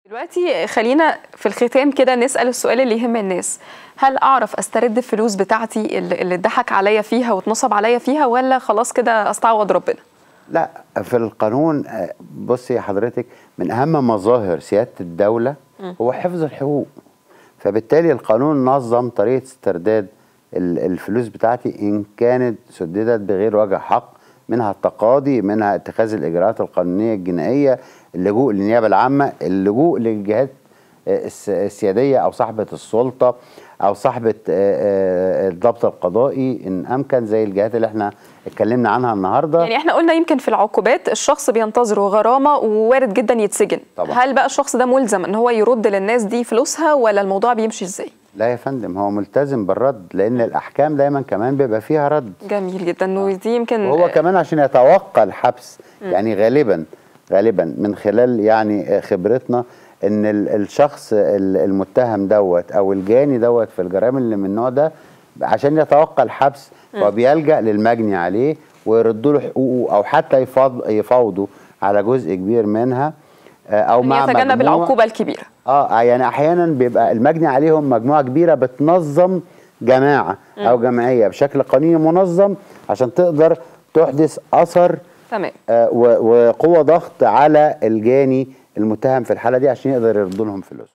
دلوقتي خلينا في الختام كده نسأل السؤال اللي يهم الناس هل أعرف أسترد الفلوس بتاعتي اللي اللي اتضحك عليا فيها واتنصب عليا فيها ولا خلاص كده أستعوض ربنا لا في القانون آه، بصي حضرتك من اهم مظاهر سياده الدوله هو حفظ الحقوق فبالتالي القانون نظم طريقه استرداد ال- الفلوس بتاعتي ان كانت سددت بغير وجه حق منها التقاضي منها اتخاذ الاجراءات القانونيه الجنائيه اللجوء للنيابه العامه اللجوء للجهات آه، الس- السياديه او صاحبه السلطه او صاحبه آه، آه، الضبط القضائي ان امكن زي الجهات اللي احنا اتكلمنا عنها النهارده يعني احنا قلنا يمكن في العقوبات الشخص بينتظره غرامة ووارد جدا يتسجن طبعا. هل بقى الشخص ده ملزم ان هو يرد للناس دي فلوسها ولا الموضوع بيمشي ازاي لا يا فندم هو ملتزم بالرد لان الاحكام دايما كمان بيبقى فيها رد جميل جدا ودي يمكن وهو كمان عشان يتوقع الحبس يعني غالبا غالبا من خلال يعني خبرتنا ان ال- الشخص ال- المتهم دوت او الجاني دوت في الجرائم اللي من النوع ده عشان يتوقع الحبس هو بيلجا للمجني عليه ويردوا له حقوقه او حتى يفاض- يفاوضوا على جزء كبير منها آه، او مع يعني يتجنب مجموعة- العقوبة الكبيرة اه يعني احيانا بيبقى المجني عليهم مجموعه كبيره بتنظم جماعه او جمعيه بشكل قانوني منظم عشان تقدر تحدث اثر تمام آه و- وقوه ضغط على الجاني المتهم في الحاله دي عشان يقدر يرد لهم فلوس